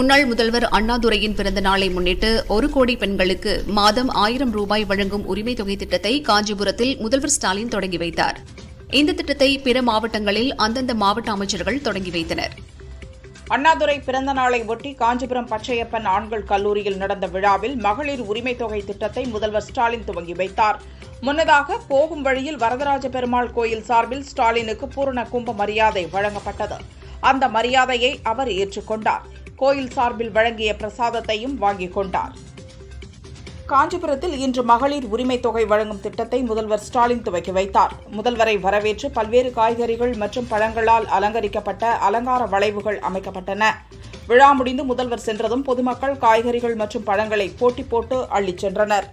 முன்னாள் முதல்வர் அண்ணாதுரையின் பிறந்த நாளை முன்னிட்டு ஒரு கோடி பெண்களுக்கு மாதம் ஆயிரம் ரூபாய் வழங்கும் உரிமை தொகை திட்டத்தை காஞ்சிபுரத்தில் முதல்வர் ஸ்டாலின் தொடங்கி வைத்தார் இந்த திட்டத்தை பிற மாவட்டங்களில் அந்தந்த மாவட்ட அமைச்சர்கள் தொடங்கி வைத்தனர் அண்ணாதுரை பிறந்த நாளை ஒட்டி காஞ்சிபுரம் பச்சையப்பன் ஆண்கள் கல்லூரியில் நடந்த விழாவில் மகளிர் உரிமைத் தொகை திட்டத்தை முதல்வர் ஸ்டாலின் துவங்கி வைத்தார் முன்னதாக போகும் வழியில் வரதராஜ பெருமாள் கோயில் சார்பில் ஸ்டாலினுக்கு பூரண கும்ப மரியாதை வழங்கப்பட்டது அந்த மரியாதையை அவர் ஏற்றுக்கொண்டார் கோயில் சார்பில் வழங்கிய பிரசாதத்தையும் வாங்கிக் கொண்டார் காஞ்சிபுரத்தில் இன்று மகளிர் உரிமைத் தொகை வழங்கும் திட்டத்தை முதல்வர் ஸ்டாலின் துவக்கி வைத்தார் முதல்வரை வரவேற்று பல்வேறு காய்கறிகள் மற்றும் பழங்களால் அலங்கரிக்கப்பட்ட அலங்கார வளைவுகள் அமைக்கப்பட்டன விழா முடிந்து முதல்வர் சென்றதும் பொதுமக்கள் காய்கறிகள் மற்றும் பழங்களை போட்டி போட்டு அள்ளிச் சென்றனர்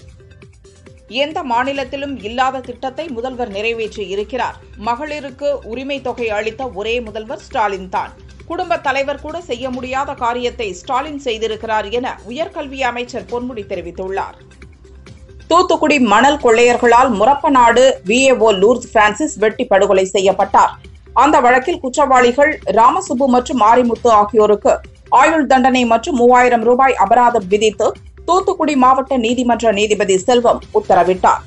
எந்த மாநிலத்திலும் இல்லாத திட்டத்தை முதல்வர் நிறைவேற்றி இருக்கிறார் மகளிருக்கு உரிமை தொகை அளித்த ஒரே முதல்வர் ஸ்டாலின் தான் குடும்ப தலைவர் கூட செய்ய முடியாத காரியத்தை ஸ்டாலின் செய்திருக்கிறார் என உயர்கல்வி அமைச்சர் பொன்முடி தெரிவித்துள்ளார் தூத்துக்குடி மணல் கொள்ளையர்களால் முரப்பநாடு விஏஓ லூர்ஸ் பிரான்சிஸ் வெட்டி படுகொலை செய்யப்பட்டார் அந்த வழக்கில் குற்றவாளிகள் ராமசுப்பு மற்றும் மாரிமுத்து ஆகியோருக்கு ஆயுள் தண்டனை மற்றும் மூவாயிரம் ரூபாய் அபராதம் விதித்து தூத்துக்குடி மாவட்ட நீதிமன்ற நீதிபதி செல்வம் உத்தரவிட்டார்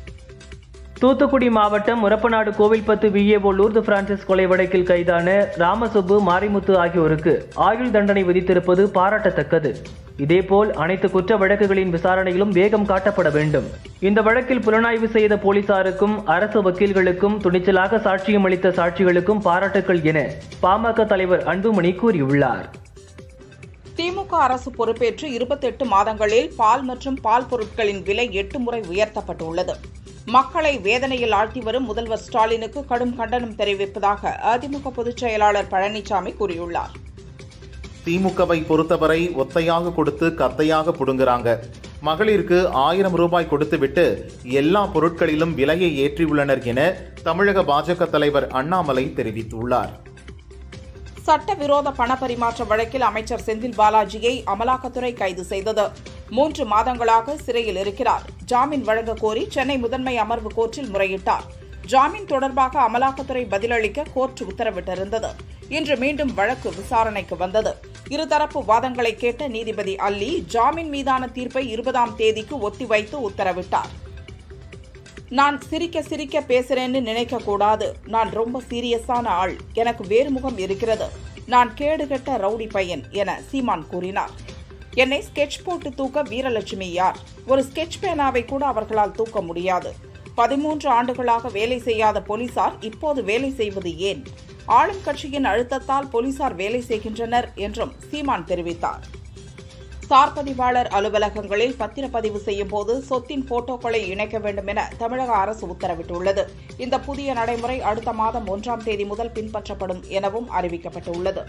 தூத்துக்குடி மாவட்டம் முரப்பநாடு கோவில்பத்து விஏஓ லூர்து பிரான்சிஸ் கொலை வழக்கில் கைதான ராமசுப்பு மாரிமுத்து ஆகியோருக்கு ஆயுள் தண்டனை விதித்திருப்பது பாராட்டத்தக்கது இதேபோல் அனைத்து குற்ற வழக்குகளின் விசாரணையிலும் வேகம் காட்டப்பட வேண்டும் இந்த வழக்கில் புலனாய்வு செய்த போலீசாருக்கும் அரசு வக்கீல்களுக்கும் துணிச்சலாக சாட்சியம் அளித்த சாட்சிகளுக்கும் பாராட்டுக்கள் என பாமக தலைவர் அன்புமணி கூறியுள்ளார் திமுக அரசு பொறுப்பேற்று இருபத்தெட்டு மாதங்களில் பால் மற்றும் பால் பொருட்களின் விலை எட்டு முறை உயர்த்தப்பட்டுள்ளது மக்களை வேதனையில் ஆழ்த்தி வரும் முதல்வர் ஸ்டாலினுக்கு கடும் கண்டனம் தெரிவிப்பதாக அதிமுக பொதுச் செயலாளர் பழனிசாமி கூறியுள்ளார் திமுகவை பொறுத்தவரை ஒத்தையாக கொடுத்து கத்தையாக புடுங்குறாங்க மகளிருக்கு ஆயிரம் ரூபாய் கொடுத்துவிட்டு எல்லா பொருட்களிலும் விலையை ஏற்றியுள்ளனர் என தமிழக பாஜக தலைவர் அண்ணாமலை தெரிவித்துள்ளார் சட்டவிரோத பணப்பரிமாற்ற வழக்கில் அமைச்சர் செந்தில் பாலாஜியை அமலாக்கத்துறை கைது செய்தது மூன்று மாதங்களாக சிறையில் இருக்கிறார் ஜாமீன் வழங்க கோரி சென்னை முதன்மை அமர்வு கோர்ட்டில் முறையிட்டார் ஜாமீன் தொடர்பாக அமலாக்கத்துறை பதிலளிக்க கோர்ட் உத்தரவிட்டிருந்தது இன்று மீண்டும் வழக்கு விசாரணைக்கு வந்தது இருதரப்பு வாதங்களை கேட்ட நீதிபதி அல்லி ஜாமீன் மீதான தீர்ப்பை இருபதாம் தேதிக்கு ஒத்திவைத்து உத்தரவிட்டார் நான் சிரிக்க சிரிக்க பேசுறேன்னு நினைக்க கூடாது நான் ரொம்ப சீரியஸான ஆள் எனக்கு வேறு முகம் இருக்கிறது நான் கேடுகெட்ட ரவுடி பையன் என சீமான் கூறினார் என்னை ஸ்கெட்ச் போட்டு தூக்க வீரலட்சுமி யார் ஒரு ஸ்கெட்ச் பேனாவை கூட அவர்களால் தூக்க முடியாது பதிமூன்று ஆண்டுகளாக வேலை செய்யாத போலீசார் இப்போது வேலை செய்வது ஏன் ஆளும் கட்சியின் அழுத்தத்தால் போலீசார் வேலை செய்கின்றனர் என்றும் சீமான் தெரிவித்தார் சார் பதிவாளர் அலுவலகங்களில் பத்திரப்பதிவு செய்யும் போது சொத்தின் போட்டோக்களை இணைக்க வேண்டும் என தமிழக அரசு உத்தரவிட்டுள்ளது இந்த புதிய நடைமுறை அடுத்த மாதம் ஒன்றாம் தேதி முதல் பின்பற்றப்படும் எனவும் அறிவிக்கப்பட்டுள்ளது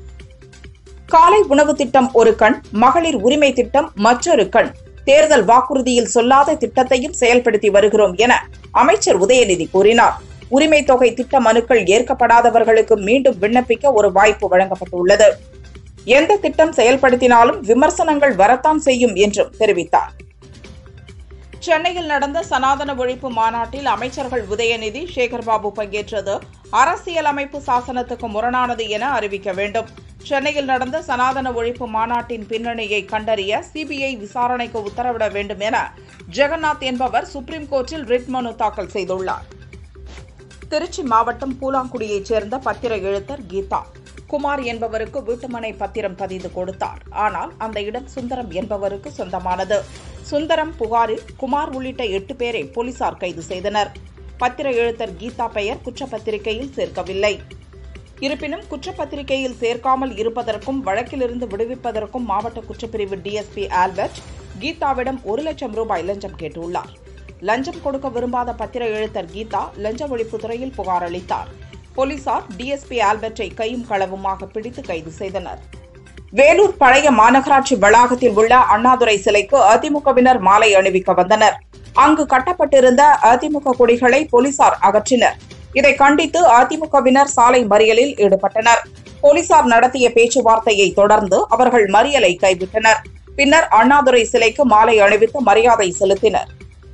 காலை உணவு திட்டம் ஒரு கண் மகளிர் உரிமை திட்டம் மற்றொரு கண் தேர்தல் வாக்குறுதியில் சொல்லாத திட்டத்தையும் செயல்படுத்தி வருகிறோம் என அமைச்சர் உதயநிதி கூறினார் உரிமை தொகை திட்ட மனுக்கள் ஏற்கப்படாதவர்களுக்கு மீண்டும் விண்ணப்பிக்க ஒரு வாய்ப்பு வழங்கப்பட்டுள்ளது எந்த திட்டம் செயல்படுத்தினாலும் விமர்சனங்கள் வரத்தான் செய்யும் என்றும் தெரிவித்தார் சென்னையில் நடந்த சனாதன ஒழிப்பு மாநாட்டில் அமைச்சர்கள் உதயநிதி சேகர்பாபு பங்கேற்றது அரசியலமைப்பு சாசனத்துக்கு முரணானது என அறிவிக்க வேண்டும் சென்னையில் நடந்த சனாதன ஒழிப்பு மாநாட்டின் பின்னணியை கண்டறிய சிபிஐ விசாரணைக்கு உத்தரவிட வேண்டும் என ஜெகநாத் என்பவர் சுப்ரீம் கோர்ட்டில் ரிட் மனு தாக்கல் செய்துள்ளார் திருச்சி மாவட்டம் பூலாங்குடியைச் சேர்ந்த பத்திர எழுத்தர் கீதா குமார் என்பவருக்கு வீட்டுமனை பத்திரம் பதிந்து கொடுத்தார் ஆனால் அந்த இடம் சுந்தரம் என்பவருக்கு சொந்தமானது சுந்தரம் புகாரில் குமார் உள்ளிட்ட எட்டு பேரை போலீசார் கைது செய்தனர் பத்திர எழுத்தர் கீதா பெயர் குற்றப்பத்திரிகையில் சேர்க்கவில்லை இருப்பினும் குற்றப்பத்திரிகையில் சேர்க்காமல் இருப்பதற்கும் வழக்கிலிருந்து விடுவிப்பதற்கும் மாவட்ட குற்றப்பிரிவு டிஎஸ்பி ஆல்பர்ட் கீதாவிடம் ஒரு லட்சம் ரூபாய் லஞ்சம் கேட்டுள்ளார் லஞ்சம் கொடுக்க விரும்பாத பத்திர எழுத்தர் கீதா லஞ்ச ஒழிப்புத்துறையில் புகார் அளித்தார் போலீசார் டிஎஸ்பி ஆல்பர்ட்டை கையும் களவுமாக பிடித்து கைது செய்தனர் வேலூர் பழைய மாநகராட்சி வளாகத்தில் உள்ள அண்ணாதுரை சிலைக்கு அதிமுகவினர் மாலை அணிவிக்க வந்தனர் அங்கு கட்டப்பட்டிருந்த அதிமுக கொடிகளை போலீசார் அகற்றினர் இதை கண்டித்து அதிமுகவினர் சாலை மறியலில் ஈடுபட்டனர் போலீசார் நடத்திய பேச்சுவார்த்தையை தொடர்ந்து அவர்கள் மறியலை கைவிட்டனர் பின்னர் அண்ணாதுரை சிலைக்கு மாலை அணிவித்து மரியாதை செலுத்தினர்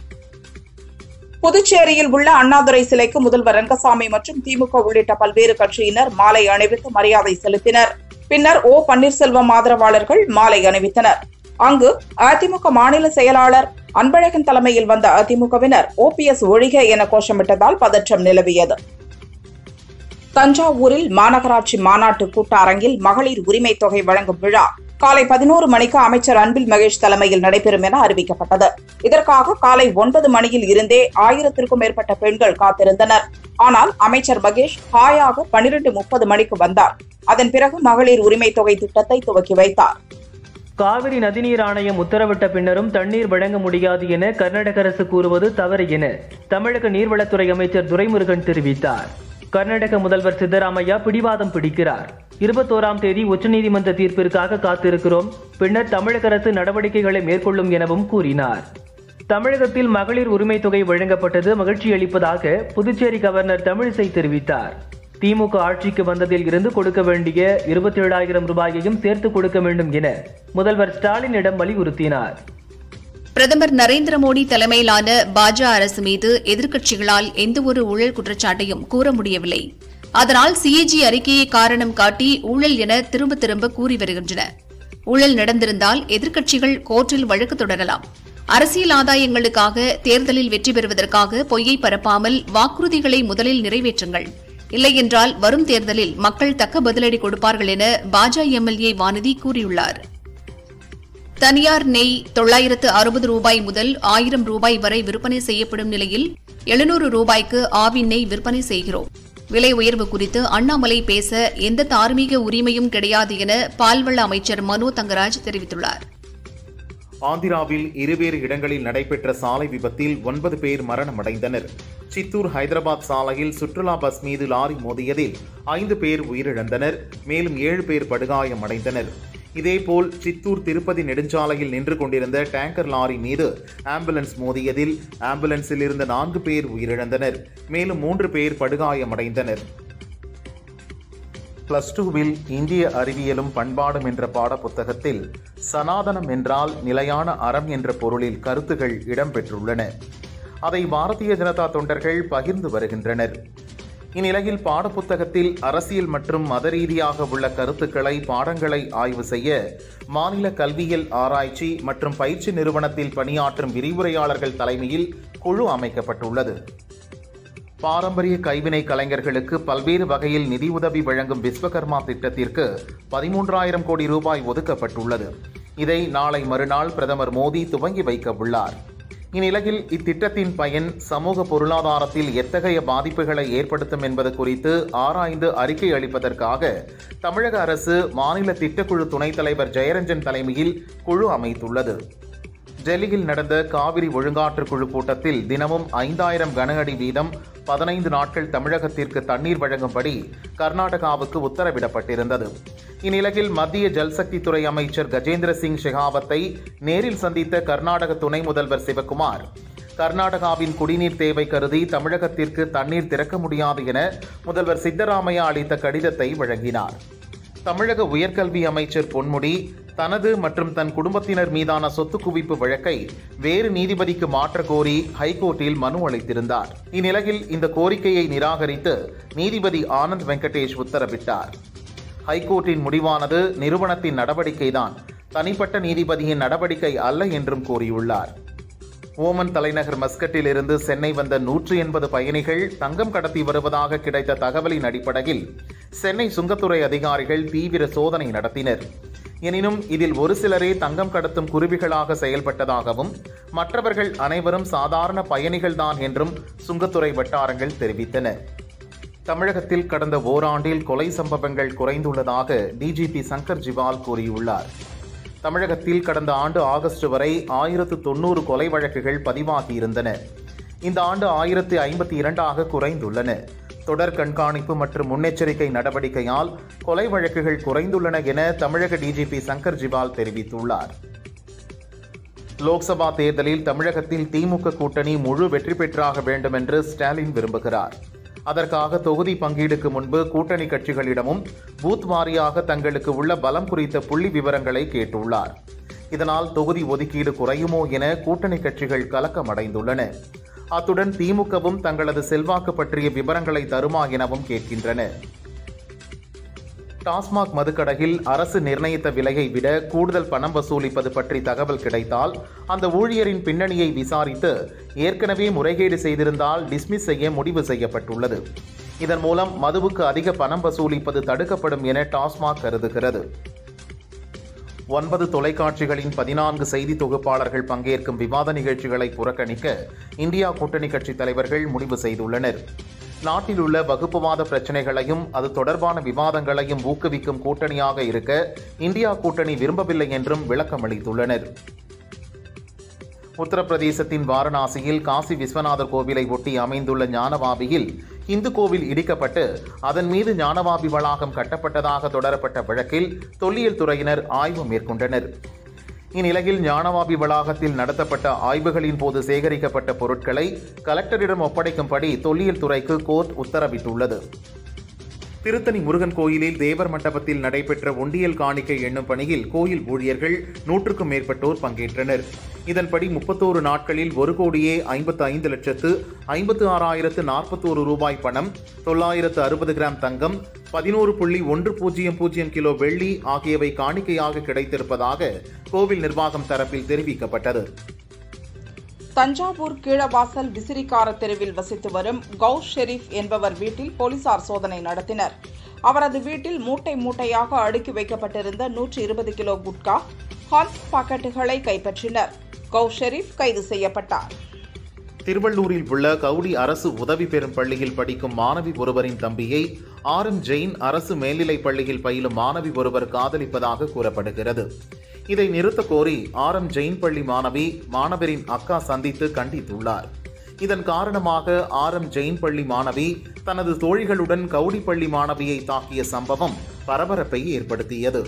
புதுச்சேரியில் உள்ள அண்ணாதுரை சிலைக்கு முதல்வர் ரங்கசாமி மற்றும் திமுக உள்ளிட்ட பல்வேறு கட்சியினர் மாலை அணிவித்து மரியாதை செலுத்தினர் பின்னர் ஓ பன்னீர்செல்வம் ஆதரவாளர்கள் மாலை அணிவித்தனர் அங்கு அதிமுக மாநில செயலாளர் அன்பழகன் தலைமையில் வந்த அதிமுகவினர் ஓபிஎஸ் ஒழிக என கோஷமிட்டதால் பதற்றம் நிலவியது தஞ்சாவூரில் மாநகராட்சி மாநாட்டு கூட்டரங்கில் மகளிர் உரிமை தொகை வழங்கும் விழா காலை பதினோரு மணிக்கு அமைச்சர் அன்பில் மகேஷ் தலைமையில் நடைபெறும் என அறிவிக்கப்பட்டது இதற்காக காலை ஒன்பது மணியில் இருந்தே ஆயிரத்திற்கும் மேற்பட்ட பெண்கள் காத்திருந்தனர் ஆனால் அமைச்சர் மகேஷ் ஹாயாக பனிரெண்டு முப்பது மணிக்கு வந்தார் அதன் பிறகு மகளிர் உரிமை தொகை திட்டத்தை துவக்கி வைத்தார் காவிரி நதிநீர் ஆணையம் உத்தரவிட்ட பின்னரும் தண்ணீர் வழங்க முடியாது என கர்நாடக அரசு கூறுவது தவறு என தமிழக நீர்வளத்துறை அமைச்சர் துரைமுருகன் தெரிவித்தார் கர்நாடக முதல்வர் சித்தராமையா பிடிவாதம் பிடிக்கிறார் இருபத்தோராம் தேதி உச்சநீதிமன்ற தீர்ப்பிற்காக காத்திருக்கிறோம் பின்னர் தமிழக அரசு நடவடிக்கைகளை மேற்கொள்ளும் எனவும் கூறினார் தமிழகத்தில் மகளிர் உரிமை தொகை வழங்கப்பட்டது மகிழ்ச்சி அளிப்பதாக புதுச்சேரி கவர்னர் தமிழிசை தெரிவித்தார் திமுக ஆட்சிக்கு வந்ததில் இருந்து கொடுக்க வேண்டிய இருபத்தி ஏழாயிரம் ரூபாயையும் சேர்த்து கொடுக்க வேண்டும் என முதல்வர் ஸ்டாலினிடம் வலியுறுத்தினார் பிரதமர் நரேந்திர மோடி தலைமையிலான பாஜக அரசு மீது எதிர்க்கட்சிகளால் எந்தவொரு ஊழல் குற்றச்சாட்டையும் கூற முடியவில்லை அதனால் சிஏஜி அறிக்கையை காரணம் காட்டி ஊழல் என திரும்ப திரும்ப கூறி வருகின்றன ஊழல் நடந்திருந்தால் எதிர்க்கட்சிகள் கோர்ட்டில் வழக்கு தொடரலாம் அரசியல் ஆதாயங்களுக்காக தேர்தலில் வெற்றி பெறுவதற்காக பொய்யை பரப்பாமல் வாக்குறுதிகளை முதலில் நிறைவேற்றுங்கள் இல்லையென்றால் வரும் தேர்தலில் மக்கள் தக்க பதிலடி கொடுப்பார்கள் என பாஜக எம்எல்ஏ வானதி கூறியுள்ளார் தனியார் நெய் தொள்ளாயிரத்து அறுபது ரூபாய் முதல் ஆயிரம் ரூபாய் வரை விற்பனை செய்யப்படும் நிலையில் எழுநூறு ரூபாய்க்கு ஆவின் நெய் விற்பனை செய்கிறோம் விலை உயர்வு குறித்து அண்ணாமலை பேச எந்த தார்மீக உரிமையும் கிடையாது என பால்வள அமைச்சர் மனோ தங்கராஜ் தெரிவித்துள்ளார் ஆந்திராவில் இருவேறு இடங்களில் நடைபெற்ற சாலை விபத்தில் ஒன்பது பேர் மரணமடைந்தனர் சித்தூர் ஹைதராபாத் சாலையில் சுற்றுலா பஸ் மீது லாரி மோதியதில் ஐந்து பேர் உயிரிழந்தனர் மேலும் ஏழு பேர் படுகாயமடைந்தனர் இதேபோல் சித்தூர் திருப்பதி நெடுஞ்சாலையில் நின்று கொண்டிருந்த டேங்கர் லாரி மீது ஆம்புலன்ஸ் மோதியதில் ஆம்புலன்ஸில் இருந்த நான்கு பேர் உயிரிழந்தனர் மேலும் மூன்று பேர் படுகாயமடைந்தனர் பிளஸ் டூவில் இந்திய அறிவியலும் பண்பாடும் என்ற பாடப்புத்தகத்தில் சனாதனம் என்றால் நிலையான அறம் என்ற பொருளில் கருத்துகள் இடம்பெற்றுள்ளன அதை பாரதிய ஜனதா தொண்டர்கள் பகிர்ந்து வருகின்றனர் இந்நிலையில் பாடப்புத்தகத்தில் அரசியல் மற்றும் மத ரீதியாக உள்ள கருத்துக்களை பாடங்களை ஆய்வு செய்ய மாநில கல்வியியல் ஆராய்ச்சி மற்றும் பயிற்சி நிறுவனத்தில் பணியாற்றும் விரிவுரையாளர்கள் தலைமையில் குழு அமைக்கப்பட்டுள்ளது பாரம்பரிய கைவினை கலைஞர்களுக்கு பல்வேறு வகையில் நிதியுதவி வழங்கும் விஸ்வகர்மா திட்டத்திற்கு பதிமூன்றாயிரம் கோடி ரூபாய் ஒதுக்கப்பட்டுள்ளது இதை நாளை மறுநாள் பிரதமர் மோடி துவங்கி வைக்க உள்ளார் இந்நிலையில் இத்திட்டத்தின் பயன் சமூக பொருளாதாரத்தில் எத்தகைய பாதிப்புகளை ஏற்படுத்தும் என்பது குறித்து ஆராய்ந்து அறிக்கை அளிப்பதற்காக தமிழக அரசு மாநில திட்டக்குழு துணைத் தலைவர் ஜெயரஞ்சன் தலைமையில் குழு அமைத்துள்ளது டெல்லியில் நடந்த காவிரி ஒழுங்காற்று குழு கூட்டத்தில் தினமும் ஐந்தாயிரம் கன அடி வீதம் பதினைந்து நாட்கள் தமிழகத்திற்கு தண்ணீர் வழங்கும்படி கர்நாடகாவுக்கு உத்தரவிடப்பட்டிருந்தது இந்நிலையில் மத்திய ஜல்சக்தித்துறை அமைச்சர் கஜேந்திர சிங் ஷெகாவத்தை நேரில் சந்தித்த கர்நாடக துணை முதல்வர் சிவக்குமார் கர்நாடகாவின் குடிநீர் தேவை கருதி தமிழகத்திற்கு தண்ணீர் திறக்க முடியாது என முதல்வர் சித்தராமையா அளித்த கடிதத்தை வழங்கினார் தமிழக உயர்கல்வி அமைச்சர் பொன்முடி தனது மற்றும் தன் குடும்பத்தினர் மீதான சொத்து குவிப்பு வழக்கை வேறு நீதிபதிக்கு மாற்ற கோரி ஹைகோர்ட்டில் மனு அளித்திருந்தார் இந்நிலையில் இந்த கோரிக்கையை நிராகரித்து நீதிபதி ஆனந்த் வெங்கடேஷ் உத்தரவிட்டார் ஹைகோர்ட்டின் முடிவானது நிறுவனத்தின் நடவடிக்கைதான் தனிப்பட்ட நீதிபதியின் நடவடிக்கை அல்ல என்றும் கூறியுள்ளார் ஓமன் தலைநகர் மஸ்கட்டில் இருந்து சென்னை வந்த நூற்று எண்பது பயணிகள் தங்கம் கடத்தி வருவதாக கிடைத்த தகவலின் அடிப்படையில் சென்னை சுங்கத்துறை அதிகாரிகள் தீவிர சோதனை நடத்தினர் எனினும் இதில் ஒரு சிலரே தங்கம் கடத்தும் குருவிகளாக செயல்பட்டதாகவும் மற்றவர்கள் அனைவரும் சாதாரண பயணிகள்தான் என்றும் சுங்கத்துறை வட்டாரங்கள் தெரிவித்தன தமிழகத்தில் கடந்த ஓராண்டில் கொலை சம்பவங்கள் குறைந்துள்ளதாக டிஜிபி சங்கர் ஜிவால் கூறியுள்ளார் தமிழகத்தில் கடந்த ஆண்டு ஆகஸ்ட் வரை ஆயிரத்து தொண்ணூறு கொலை வழக்குகள் பதிவாகியிருந்தன இந்த ஆண்டு ஆயிரத்து ஐம்பத்தி இரண்டாக குறைந்துள்ளன தொடர் கண்காணிப்பு மற்றும் முன்னெச்சரிக்கை நடவடிக்கையால் கொலை வழக்குகள் குறைந்துள்ளன என தமிழக டிஜிபி சங்கர் ஜிவால் தெரிவித்துள்ளார் லோக்சபா தேர்தலில் தமிழகத்தில் திமுக கூட்டணி முழு வெற்றி பெற்றாக வேண்டும் என்று ஸ்டாலின் விரும்புகிறார் அதற்காக தொகுதி பங்கீடுக்கு முன்பு கூட்டணி கட்சிகளிடமும் பூத் வாரியாக தங்களுக்கு உள்ள பலம் குறித்த புள்ளி விவரங்களை கேட்டுள்ளார் இதனால் தொகுதி ஒதுக்கீடு குறையுமோ என கூட்டணி கட்சிகள் கலக்கமடைந்துள்ளன அத்துடன் திமுகவும் தங்களது செல்வாக்கு பற்றிய விவரங்களை தருமா எனவும் கேட்கின்றன டாஸ்மாக் மதுக்கடையில் அரசு நிர்ணயித்த விலையை விட கூடுதல் பணம் வசூலிப்பது பற்றி தகவல் கிடைத்தால் அந்த ஊழியரின் பின்னணியை விசாரித்து ஏற்கனவே முறைகேடு செய்திருந்தால் டிஸ்மிஸ் செய்ய முடிவு செய்யப்பட்டுள்ளது இதன் மூலம் மதுவுக்கு அதிக பணம் வசூலிப்பது தடுக்கப்படும் என டாஸ்மாக் கருதுகிறது ஒன்பது தொலைக்காட்சிகளின் பதினான்கு செய்தி தொகுப்பாளர்கள் பங்கேற்கும் விவாத நிகழ்ச்சிகளை புறக்கணிக்க இந்தியா கூட்டணி கட்சி தலைவர்கள் முடிவு செய்துள்ளனர் நாட்டில் உள்ள வகுப்புவாத பிரச்சனைகளையும் அது தொடர்பான விவாதங்களையும் ஊக்குவிக்கும் கூட்டணியாக இருக்க இந்தியா கூட்டணி விரும்பவில்லை என்றும் விளக்கம் அளித்துள்ளனர் உத்தரப்பிரதேசத்தின் வாரணாசியில் காசி விஸ்வநாதர் கோவிலை ஒட்டி அமைந்துள்ள ஞானவாபியில் இந்து கோவில் இடிக்கப்பட்டு அதன் மீது ஞானவாபி வளாகம் கட்டப்பட்டதாக தொடரப்பட்ட வழக்கில் தொல்லியல் துறையினர் ஆய்வு மேற்கொண்டனர் இந்நிலையில் ஞானவாபி வளாகத்தில் நடத்தப்பட்ட ஆய்வுகளின் போது சேகரிக்கப்பட்ட பொருட்களை கலெக்டரிடம் ஒப்படைக்கும்படி தொல்லியல் துறைக்கு கோர்ட் உத்தரவிட்டுள்ளது திருத்தணி முருகன் கோயிலில் தேவர் மண்டபத்தில் நடைபெற்ற ஒண்டியல் காணிக்கை எண்ணும் பணியில் கோயில் ஊழியர்கள் நூற்றுக்கும் மேற்பட்டோர் பங்கேற்றனர் இதன்படி முப்பத்தோரு நாட்களில் ஒரு கோடியே ஐம்பத்து ஐந்து லட்சத்து ஐம்பத்து ஆறாயிரத்து நாற்பத்தோரு ரூபாய் பணம் தொள்ளாயிரத்து அறுபது கிராம் தங்கம் பதினோரு புள்ளி ஒன்று பூஜ்ஜியம் பூஜ்ஜியம் கிலோ வெள்ளி ஆகியவை காணிக்கையாக கிடைத்திருப்பதாக கோவில் நிர்வாகம் தரப்பில் தெரிவிக்கப்பட்டது தஞ்சாவூர் கீழவாசல் விசிறிக்கார தெருவில் வசித்து வரும் கவுஸ் ஷெரீப் என்பவர் வீட்டில் போலீசார் சோதனை நடத்தினர் அவரது வீட்டில் மூட்டை மூட்டையாக அடுக்கி வைக்கப்பட்டிருந்த நூற்றி இருபது கிலோ குட்கா ஹான்ஸ் பாக்கெட்டுகளை கைப்பற்றினர் கவுஸ் ஷெரீப் கைது செய்யப்பட்டார் திருவள்ளூரில் உள்ள கவுடி அரசு உதவி பெறும் பள்ளியில் படிக்கும் மாணவி ஒருவரின் தம்பியை ஆர் எம் ஜெயின் அரசு மேல்நிலைப் பள்ளியில் பயிலும் மாணவி ஒருவர் காதலிப்பதாக கூறப்படுகிறது இதை நிறுத்த கோரி ஆர் எம் ஜெயின் பள்ளி மாணவி மாணவரின் அக்கா சந்தித்து கண்டித்துள்ளார் இதன் காரணமாக ஆர் எம் ஜெயின் பள்ளி மாணவி தனது தோழிகளுடன் கவுடி பள்ளி மாணவியை தாக்கிய சம்பவம் பரபரப்பை ஏற்படுத்தியது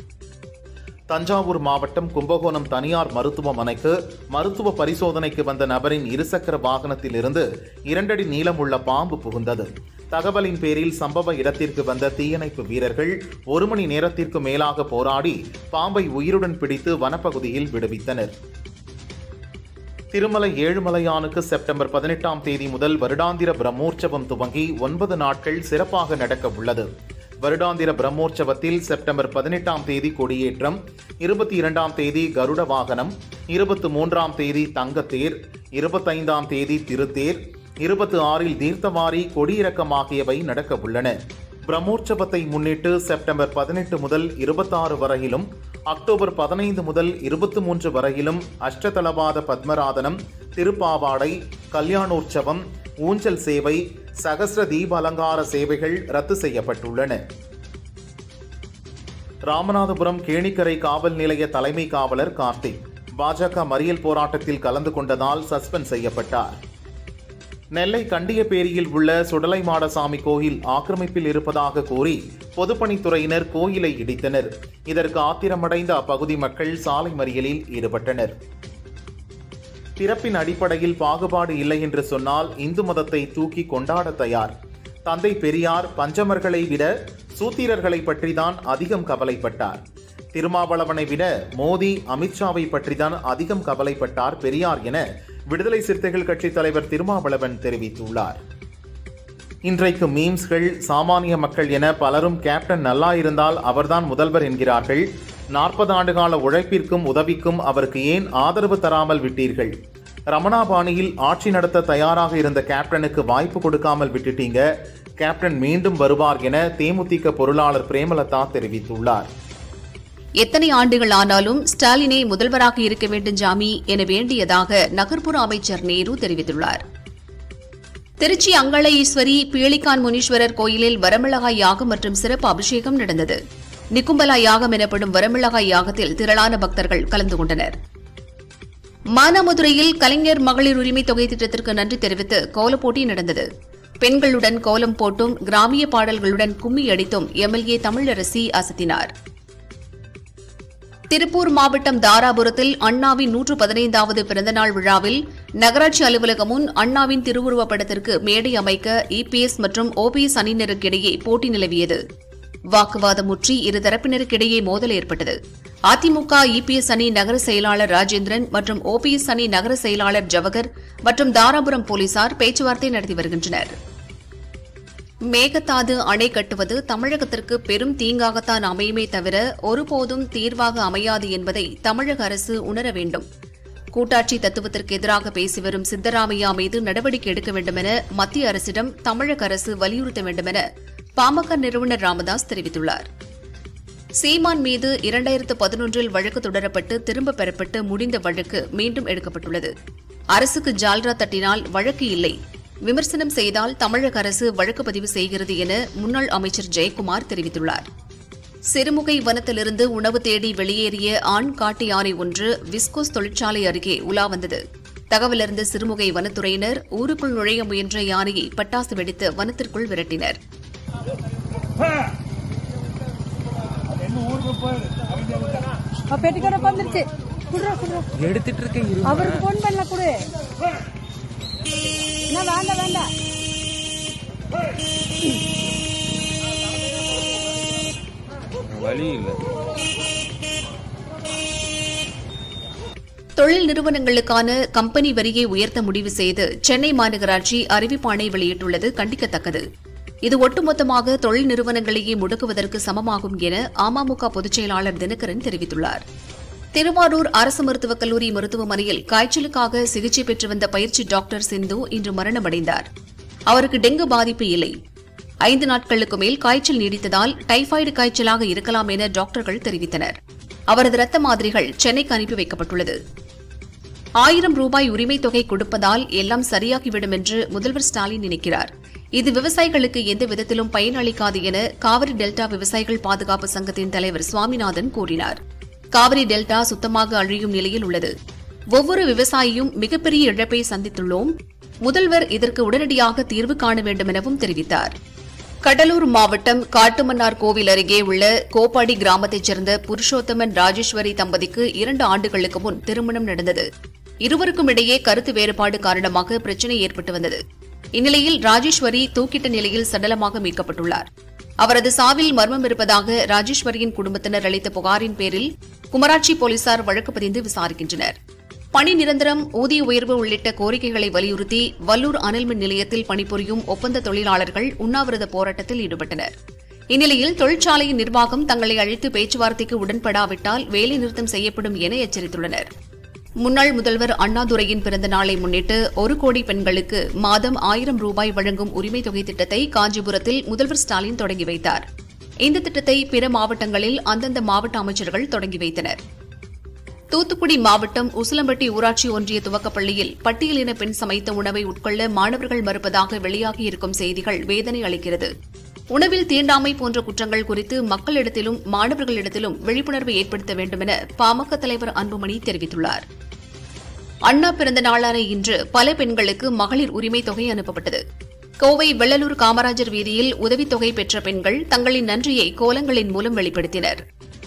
தஞ்சாவூர் மாவட்டம் கும்பகோணம் தனியார் மருத்துவமனைக்கு மருத்துவ பரிசோதனைக்கு வந்த நபரின் இருசக்கர வாகனத்தில் இருந்து இரண்டடி நீளமுள்ள பாம்பு புகுந்தது தகவலின் பேரில் சம்பவ இடத்திற்கு வந்த தீயணைப்பு வீரர்கள் ஒரு மணி நேரத்திற்கு மேலாக போராடி பாம்பை உயிருடன் பிடித்து வனப்பகுதியில் விடுவித்தனர் திருமலை ஏழுமலையானுக்கு செப்டம்பர் பதினெட்டாம் தேதி முதல் வருடாந்திர பிரம்மோற்சவம் துவங்கி ஒன்பது நாட்கள் சிறப்பாக நடக்க உள்ளது வருடாந்திர பிரம்மோற்சவத்தில் செப்டம்பர் பதினெட்டாம் தேதி கொடியேற்றம் இருபத்தி இரண்டாம் தேதி கருட வாகனம் இருபத்தி மூன்றாம் தேதி தங்கத்தேர் இருபத்தைந்தாம் தேதி திருத்தேர் இருபத்தி ஆறில் தீர்த்தவாரி கொடியிறக்கம் ஆகியவை நடக்க உள்ளன பிரம்மோற்சவத்தை முன்னிட்டு செப்டம்பர் பதினெட்டு முதல் இருபத்தாறு வரையிலும் அக்டோபர் பதினைந்து முதல் இருபத்தி மூன்று வரையிலும் அஷ்டதளபாத பத்மராதனம் திருப்பாவாடை கல்யாணோற்சவம் ஊஞ்சல் சேவை சகஸ்ர தீப அலங்கார சேவைகள் ரத்து செய்யப்பட்டுள்ளன ராமநாதபுரம் கேணிக்கரை காவல் நிலைய தலைமை காவலர் கார்த்திக் பாஜக மறியல் போராட்டத்தில் கலந்து கொண்டதால் சஸ்பெண்ட் செய்யப்பட்டார் நெல்லை கண்டியப்பேரியில் உள்ள சுடலைமாடசாமி கோயில் ஆக்கிரமிப்பில் இருப்பதாக கூறி பொதுப்பணித்துறையினர் கோயிலை இடித்தனர் இதற்கு ஆத்திரமடைந்த அப்பகுதி மக்கள் சாலை மறியலில் ஈடுபட்டனர் பிறப்பின் அடிப்படையில் பாகுபாடு இல்லை என்று சொன்னால் இந்து மதத்தை தூக்கி கொண்டாட தயார் தந்தை பெரியார் பஞ்சமர்களை விட சூத்திரர்களை பற்றிதான் அதிகம் கவலைப்பட்டார் திருமாவளவனை விட மோடி அமித்ஷாவை பற்றிதான் அதிகம் கவலைப்பட்டார் பெரியார் என விடுதலை சிறுத்தைகள் கட்சி தலைவர் திருமாவளவன் தெரிவித்துள்ளார் இன்றைக்கு மீம்ஸ்கள் சாமானிய மக்கள் என பலரும் கேப்டன் நல்லா இருந்தால் அவர்தான் முதல்வர் என்கிறார்கள் நாற்பது ஆண்டுகால உழைப்பிற்கும் உதவிக்கும் அவருக்கு ஏன் ஆதரவு தராமல் விட்டீர்கள் ரமணா பாணியில் ஆட்சி நடத்த தயாராக இருந்த கேப்டனுக்கு வாய்ப்பு கொடுக்காமல் விட்டுட்டீங்க கேப்டன் மீண்டும் வருவார் என தேமுதிக பொருளாளர் பிரேமலதா தெரிவித்துள்ளார் எத்தனை ஆண்டுகள் ஆனாலும் ஸ்டாலினே முதல்வராக இருக்க வேண்டும் ஜாமி என வேண்டியதாக நகர்ப்புற அமைச்சர் நேரு தெரிவித்துள்ளார் திருச்சி அங்கள ஈஸ்வரி பீளிக்கான் முனீஸ்வரர் கோயிலில் வரமிளகாய் யாகம் மற்றும் சிறப்பு அபிஷேகம் நடந்தது நிக்கும்பலா யாகம் எனப்படும் வரமிளகாய் யாகத்தில் திரளான பக்தர்கள் கலந்து கொண்டனர் மானாமதுரையில் கலைஞர் மகளிர் உரிமை தொகை திட்டத்திற்கு நன்றி தெரிவித்து கோலப்போட்டி நடந்தது பெண்களுடன் கோலம் போட்டும் கிராமிய பாடல்களுடன் கும்மி அடித்தும் எம்எல்ஏ தமிழரசி அசத்தினார் திருப்பூர் மாவட்டம் தாராபுரத்தில் அண்ணாவின் நூற்று பதினைந்தாவது பிறந்தநாள் விழாவில் நகராட்சி அலுவலகம் முன் அண்ணாவின் திருவுருவப் படத்திற்கு மேடை அமைக்க இபிஎஸ் மற்றும் ஓபிஎஸ் அணியினருக்கிடையே போட்டி நிலவியது வாக்குவாதம் முற்றி இருதரப்பினருக்கிடையே மோதல் ஏற்பட்டது அதிமுக இபிஎஸ் அணி நகர செயலாளர் ராஜேந்திரன் மற்றும் ஓபிஎஸ் அணி நகர செயலாளர் ஜவஹர் மற்றும் தாராபுரம் போலீசார் பேச்சுவார்த்தை நடத்தி வருகின்றனர் மேகதாது அணை கட்டுவது தமிழகத்திற்கு பெரும் தீங்காகத்தான் அமையுமே தவிர ஒருபோதும் தீர்வாக அமையாது என்பதை தமிழக அரசு உணர வேண்டும் கூட்டாட்சி தத்துவத்திற்கு எதிராக பேசி வரும் சித்தராமையா மீது நடவடிக்கை எடுக்க வேண்டுமென மத்திய அரசிடம் தமிழக அரசு வலியுறுத்த வேண்டுமென பாமக நிறுவனர் ராமதாஸ் தெரிவித்துள்ளார் சீமான் மீது இரண்டாயிரத்து பதினொன்றில் வழக்கு தொடரப்பட்டு திரும்பப் பெறப்பட்டு முடிந்த வழக்கு மீண்டும் எடுக்கப்பட்டுள்ளது அரசுக்கு ஜால்ரா தட்டினால் வழக்கு இல்லை விமர்சனம் செய்தால் தமிழக அரசு வழக்கு பதிவு செய்கிறது என முன்னாள் அமைச்சர் ஜெயக்குமார் தெரிவித்துள்ளார் சிறுமுகை வனத்திலிருந்து உணவு தேடி வெளியேறிய ஆண் காட்டு யானை ஒன்று விஸ்கோஸ் தொழிற்சாலை அருகே உலா வந்தது தகவலறிந்த சிறுமுகை வனத்துறையினர் ஊருக்குள் நுழைய முயன்ற யானையை பட்டாசு வெடித்து வனத்திற்குள் விரட்டினர் பெட்டிக்கடை வந்துருச்சு குடுறா குடுறா எடுத்துட்டு இருக்க அவருக்கு போன் பண்ணல குடு என்ன வேண்டாம் வேண்டாம் வழி இல்லை தொழில் நிறுவனங்களுக்கான கம்பெனி வரியை உயர்த்த முடிவு செய்து சென்னை மாநகராட்சி அறிவிப்பாணை வெளியிட்டுள்ளது கண்டிக்கத்தக்கது இது ஒட்டுமொத்தமாக தொழில் நிறுவனங்களையே முடக்குவதற்கு சமமாகும் என அமமுக பொதுச் செயலாளர் தினகரன் தெரிவித்துள்ளார் திருவாரூர் அரசு மருத்துவக் கல்லூரி மருத்துவமனையில் காய்ச்சலுக்காக சிகிச்சை பெற்று வந்த பயிற்சி டாக்டர் சிந்து இன்று மரணமடைந்தார் அவருக்கு டெங்கு பாதிப்பு இல்லை ஐந்து நாட்களுக்கு மேல் காய்ச்சல் நீடித்ததால் டைபாய்டு காய்ச்சலாக இருக்கலாம் என டாக்டர்கள் தெரிவித்தனர் அவரது ரத்த மாதிரிகள் சென்னைக்கு அனுப்பி வைக்கப்பட்டுள்ளது ஆயிரம் ரூபாய் உரிமைத் தொகை கொடுப்பதால் எல்லாம் சரியாகிவிடும் என்று முதல்வர் ஸ்டாலின் நினைக்கிறார் இது விவசாயிகளுக்கு எந்த விதத்திலும் பயனளிக்காது என காவிரி டெல்டா விவசாயிகள் பாதுகாப்பு சங்கத்தின் தலைவர் சுவாமிநாதன் கூறினார் காவிரி டெல்டா சுத்தமாக அழியும் நிலையில் உள்ளது ஒவ்வொரு விவசாயியும் மிகப்பெரிய இழப்பை சந்தித்துள்ளோம் முதல்வர் இதற்கு உடனடியாக தீர்வு காண வேண்டும் எனவும் தெரிவித்தார் கடலூர் மாவட்டம் காட்டுமன்னார் கோவில் அருகே உள்ள கோப்பாடி கிராமத்தைச் சேர்ந்த புருஷோத்தமன் ராஜேஸ்வரி தம்பதிக்கு இரண்டு ஆண்டுகளுக்கு முன் திருமணம் நடந்தது இருவருக்கும் இடையே கருத்து வேறுபாடு காரணமாக பிரச்சினை ஏற்பட்டு வந்தது இந்நிலையில் ராஜேஸ்வரி தூக்கிட்ட நிலையில் சடலமாக மீட்கப்பட்டுள்ளார் அவரது சாவில் மர்மம் இருப்பதாக ராஜேஸ்வரியின் குடும்பத்தினர் அளித்த புகாரின் பேரில் குமராட்சி போலீசார் வழக்கு பதிந்து விசாரிக்கின்றனர் பணி நிரந்தரம் ஊதிய உயர்வு உள்ளிட்ட கோரிக்கைகளை வலியுறுத்தி வல்லூர் அனல்மின் நிலையத்தில் பணிபுரியும் ஒப்பந்த தொழிலாளர்கள் உண்ணாவிரத போராட்டத்தில் ஈடுபட்டனர் இந்நிலையில் தொழிற்சாலையின் நிர்வாகம் தங்களை அழைத்து பேச்சுவார்த்தைக்கு உடன்படாவிட்டால் வேலைநிறுத்தம் செய்யப்படும் என எச்சரித்துள்ளனர் முன்னாள் முதல்வர் அண்ணாதுரையின் பிறந்த நாளை முன்னிட்டு ஒரு கோடி பெண்களுக்கு மாதம் ஆயிரம் ரூபாய் வழங்கும் உரிமைத் தொகை திட்டத்தை காஞ்சிபுரத்தில் முதல்வர் ஸ்டாலின் தொடங்கி வைத்தார் இந்த திட்டத்தை பிற மாவட்டங்களில் அந்தந்த மாவட்ட அமைச்சர்கள் தொடங்கி வைத்தனர் தூத்துக்குடி மாவட்டம் உசிலம்பட்டி ஊராட்சி ஒன்றிய துவக்கப்பள்ளியில் பட்டியலின பெண் சமைத்த உணவை உட்கொள்ள மாணவர்கள் மறுப்பதாக வெளியாகியிருக்கும் செய்திகள் வேதனை அளிக்கிறது உணவில் தீண்டாமை போன்ற குற்றங்கள் குறித்து மக்களிடத்திலும் மாணவர்களிடத்திலும் விழிப்புணர்வு ஏற்படுத்த வேண்டும் என பாமக தலைவர் அன்புமணி தெரிவித்துள்ளார் அண்ணா பிறந்த நாளான இன்று பல பெண்களுக்கு மகளிர் உரிமை தொகை அனுப்பப்பட்டது கோவை வெள்ளலூர் காமராஜர் வீதியில் உதவித்தொகை பெற்ற பெண்கள் தங்களின் நன்றியை கோலங்களின் மூலம் வெளிப்படுத்தினர்